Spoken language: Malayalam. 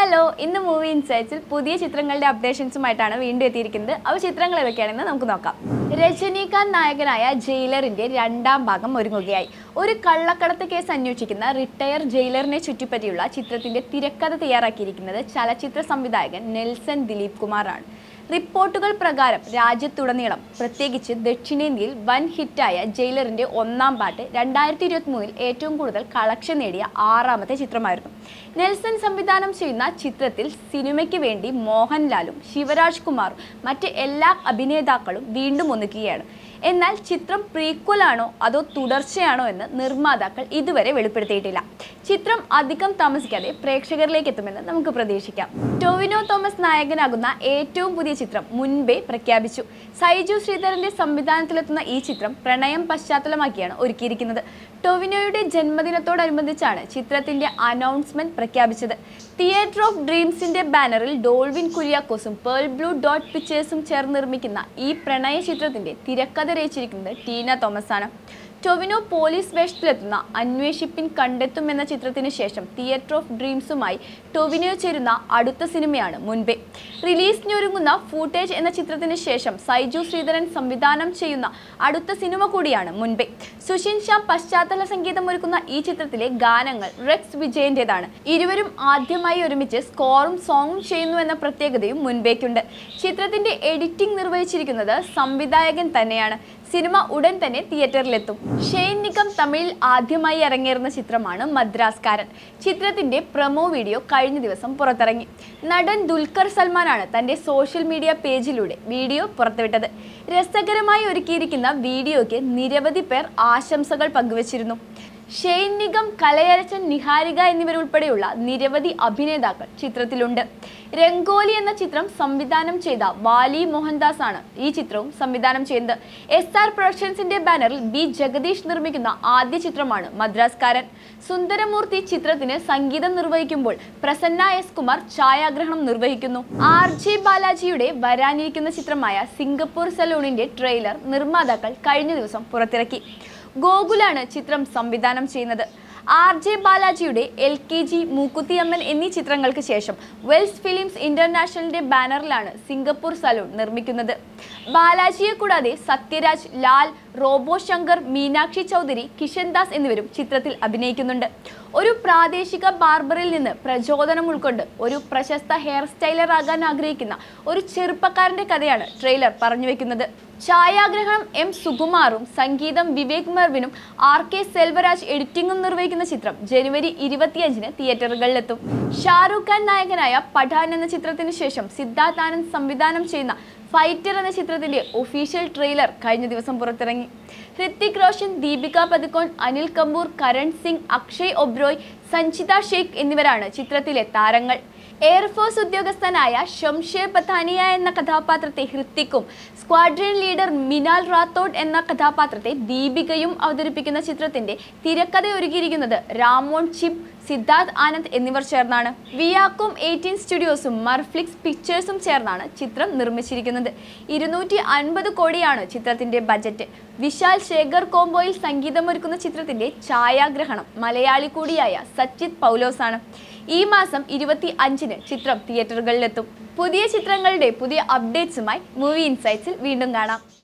ഹലോ ഇന്ന് മൂവി ഇൻസൈറ്റ്സിൽ പുതിയ ചിത്രങ്ങളുടെ അപ്ഡേഷൻസുമായിട്ടാണ് വീണ്ടും എത്തിയിരിക്കുന്നത് അവ ചിത്രങ്ങൾ ഏതൊക്കെയാണെന്ന് നമുക്ക് നോക്കാം രജനീകാന്ത് നായകനായ ജയിലറിന്റെ രണ്ടാം ഭാഗം ഒരുങ്ങുകയായി ഒരു കള്ളക്കടത്ത് കേസ് അന്വേഷിക്കുന്ന റിട്ടയർ ജയിലറിനെ ചുറ്റിപ്പറ്റിയുള്ള ചിത്രത്തിന്റെ തിരക്കഥ തയ്യാറാക്കിയിരിക്കുന്നത് ചലച്ചിത്ര സംവിധായകൻ നെൽസൺ ദിലീപ് കുമാറാണ് റിപ്പോർട്ടുകൾ പ്രകാരം രാജ്യത്തുടനീളം പ്രത്യേകിച്ച് ദക്ഷിണേന്ത്യയിൽ വൻ ഹിറ്റായ ജയിലറിന്റെ ഒന്നാം പാട്ട് രണ്ടായിരത്തി ഇരുപത്തി മൂന്നിൽ ഏറ്റവും കൂടുതൽ കളക്ഷൻ നേടിയ ആറാമത്തെ ചിത്രമായിരുന്നു നെൽസൺ സംവിധാനം ചെയ്യുന്ന ചിത്രത്തിൽ സിനിമയ്ക്ക് വേണ്ടി മോഹൻലാലും ശിവരാജ് കുമാറും മറ്റ് എല്ലാ അഭിനേതാക്കളും വീണ്ടും ഒന്നിക്കുകയാണ് എന്നാൽ ചിത്രം പ്രീക്വൽ ആണോ അതോ തുടർച്ചയാണോ എന്ന് നിർമ്മാതാക്കൾ ഇതുവരെ വെളിപ്പെടുത്തിയിട്ടില്ല ചിത്രം അധികം താമസിക്കാതെ പ്രേക്ഷകരിലേക്ക് എത്തുമെന്ന് നമുക്ക് പ്രതീക്ഷിക്കാം ടൊവിനോ തോമസ് നായകനാകുന്ന ഏറ്റവും പുതിയ ചിത്രം മുൻപേ പ്രഖ്യാപിച്ചു സൈജു ശ്രീധരന്റെ സംവിധാനത്തിലെത്തുന്ന ഈ ചിത്രം പ്രണയം പശ്ചാത്തലമാക്കിയാണ് ഒരുക്കിയിരിക്കുന്നത് ടൊവിനോയുടെ ജന്മദിനത്തോടനുബന്ധിച്ചാണ് ചിത്രത്തിന്റെ അനൗൺസ്മെന്റ് പ്രഖ്യാപിച്ചത് തിയേറ്റർ ഓഫ് ഡ്രീംസിന്റെ ബാനറിൽ ഡോൾവിൻ കുര്യാക്കോസും പേൾ ബ്ലൂ ഡോട്ട് പിക്ചേഴ്സും ചേർന്ന് നിർമ്മിക്കുന്ന ഈ പ്രണയ ചിത്രത്തിന്റെ തിരക്കഥ രചിച്ചിരിക്കുന്നത് ടീന തോമസ് ആണ് ടൊവിനോ പോലീസ് വേഷത്തിലെത്തുന്ന അന്വേഷിപ്പിൻ കണ്ടെത്തും എന്ന ചിത്രത്തിന് ശേഷം തിയേറ്റർ ഓഫ് ഡ്രീംസുമായി ടൊവിനോ ചേരുന്ന അടുത്ത സിനിമയാണ് മുൻപേ റിലീസിനൊരുങ്ങുന്ന ഫൂട്ടേജ് എന്ന ചിത്രത്തിന് ശേഷം സൈജു ശ്രീധരൻ സംവിധാനം ചെയ്യുന്ന അടുത്ത സിനിമ കൂടിയാണ് മുൻപേ സുഷിൻ ഷാ പശ്ചാത്തല സംഗീതം ഒരുക്കുന്ന ഈ ചിത്രത്തിലെ ഗാനങ്ങൾ റെക്സ് വിജയന്റേതാണ് ഇരുവരും ആദ്യമായി ഒരുമിച്ച് സ്കോറും സോങ്ങും ചെയ്യുന്നു എന്ന പ്രത്യേകതയും മുൻപേക്കുണ്ട് ചിത്രത്തിന്റെ എഡിറ്റിംഗ് നിർവഹിച്ചിരിക്കുന്നത് സംവിധായകൻ തന്നെയാണ് സിനിമ ഉടൻ തന്നെ തിയേറ്ററിലെത്തും ഷെയ്ൻ നിഗം തമിഴിൽ ആദ്യമായി ഇറങ്ങിയിരുന്ന ചിത്രമാണ് മദ്രാസ്കാരൻ ചിത്രത്തിന്റെ പ്രൊമോ വീഡിയോ കഴിഞ്ഞ ദിവസം പുറത്തിറങ്ങി നടൻ ദുൽഖർ സൽമാനാണ് തന്റെ സോഷ്യൽ മീഡിയ പേജിലൂടെ വീഡിയോ പുറത്തുവിട്ടത് രസകരമായി ഒരുക്കിയിരിക്കുന്ന വീഡിയോയ്ക്ക് നിരവധി പേർ ആശംസകൾ പങ്കുവച്ചിരുന്നു ഷെയ്ൻ നിഗം കലയരച്ചൻ നിഹാരിക എന്നിവരുൾപ്പെടെയുള്ള നിരവധി അഭിനേതാക്കൾ ചിത്രത്തിലുണ്ട് രംഗോലി എന്ന ചിത്രം സംവിധാനം ചെയ്ത വാലി മോഹൻദാസ് ആണ് ഈ ചിത്രവും സംവിധാനം ചെയ്യുന്നത് എസ് ആർ പ്രൊഡക്ഷൻസിന്റെ ബാനറിൽ ബി ജഗദീഷ് നിർമ്മിക്കുന്ന ആദ്യ ചിത്രമാണ് മദ്രാസ്കാരൻ സുന്ദരമൂർത്തി ചിത്രത്തിന് സംഗീതം നിർവഹിക്കുമ്പോൾ പ്രസന്ന എസ് കുമാർ ഛായാഗ്രഹണം നിർവഹിക്കുന്നു ആർ ജെ ബാലാജിയുടെ വരാനിരിക്കുന്ന ചിത്രമായ സിംഗപ്പൂർ സലൂണിന്റെ ട്രെയിലർ നിർമ്മാതാക്കൾ കഴിഞ്ഞ ദിവസം പുറത്തിറക്കി ഗോകുലാണ് ചിത്രം സംവിധാനം ചെയ്യുന്നത് ആർ ജെ ബാലാജിയുടെ എൽ കെ ജി മൂക്കുത്തിയമ്മൻ എന്നീ ചിത്രങ്ങൾക്ക് ശേഷം വെൽസ് ഫിലിംസ് ഇന്റർനാഷണലിന്റെ ബാനറിലാണ് സിംഗപ്പൂർ സലൂൺ നിർമ്മിക്കുന്നത് ബാലാജിയെ കൂടാതെ സത്യരാജ് ലാൽ റോബോ ശങ്കർ മീനാക്ഷി ചൗധരി കിഷൻ ദാസ് എന്നിവരും ചിത്രത്തിൽ അഭിനയിക്കുന്നുണ്ട് ഒരു പ്രാദേശിക ബാർബറിൽ നിന്ന് പ്രചോദനം ഉൾക്കൊണ്ട് ഒരു പ്രശസ്ത ഹെയർ സ്റ്റൈലർ ആകാൻ ആഗ്രഹിക്കുന്ന ഒരു ചെറുപ്പക്കാരന്റെ കഥയാണ് ട്രെയിലർ പറഞ്ഞു വെക്കുന്നത് ഛായാഗ്രഹണം എം സുകുമാറും സംഗീതം വിവേക് മെർവിനും ആർ കെ സെൽവരാജ് എഡിറ്റിംഗും നിർവഹിക്കുന്ന ചിത്രം ജനുവരി ഇരുപത്തിയഞ്ചിന് തിയേറ്ററുകളിലെത്തും ഷാറൂഖ് ഖാൻ നായകനായ പഠാൻ എന്ന ചിത്രത്തിന് ശേഷം സിദ്ധാർത്ഥ് ആനന്ദ് സംവിധാനം ചെയ്യുന്ന ഫൈറ്റർ എന്ന ചിത്രത്തിന്റെ ഒഫീഷ്യൽ ട്രെയിലർ കഴിഞ്ഞ ദിവസം പുറത്തിറങ്ങി ഹൃത്തിക് റോഷൻ ദീപിക പദുക്കോൺ അനിൽ കപൂർ കരൺ സിംഗ് അക്ഷയ് ഒബ്രോയ് സഞ്ചിത ഷെയ്ഖ് എന്നിവരാണ് ചിത്രത്തിലെ താരങ്ങൾ എയർഫോഴ്സ് ഉദ്യോഗസ്ഥനായ ഷംഷേർ പത്താനിയ എന്ന കഥാപാത്രത്തെ ഹൃത്തിക്കും സ്ക്വാഡ്രൺ ലീഡർ മിനാൽ റാത്തോഡ് എന്ന കഥാപാത്രത്തെ ദീപികയും അവതരിപ്പിക്കുന്ന ചിത്രത്തിന്റെ തിരക്കഥ ഒരുക്കിയിരിക്കുന്നത് രാമോൺ ചിപ്പ് സിദ്ധാർത്ഥ് ആനന്ദ് എന്നിവർ ചേർന്നാണ് വിയാക്കോം എയ്റ്റീൻ സ്റ്റുഡിയോസും മർഫ്ലിക്സ് പിക്ചേഴ്സും ചേർന്നാണ് ചിത്രം നിർമ്മിച്ചിരിക്കുന്നത് ഇരുന്നൂറ്റി അൻപത് കോടിയാണ് ചിത്രത്തിന്റെ ബജറ്റ് വിശാൽ ശേഖർ കോംബോയിൽ സംഗീതമൊരുക്കുന്ന ചിത്രത്തിന്റെ ഛായാഗ്രഹണം മലയാളി കൂടിയായ സച്ചിത് പൗലോസ് ആണ് ഈ മാസം ഇരുപത്തി അഞ്ചിന് ചിത്രം തിയേറ്ററുകളിലെത്തും പുതിയ ചിത്രങ്ങളുടെ പുതിയ അപ്ഡേറ്റ്സുമായി മൂവി ഇൻസൈറ്റ്സിൽ വീണ്ടും കാണാം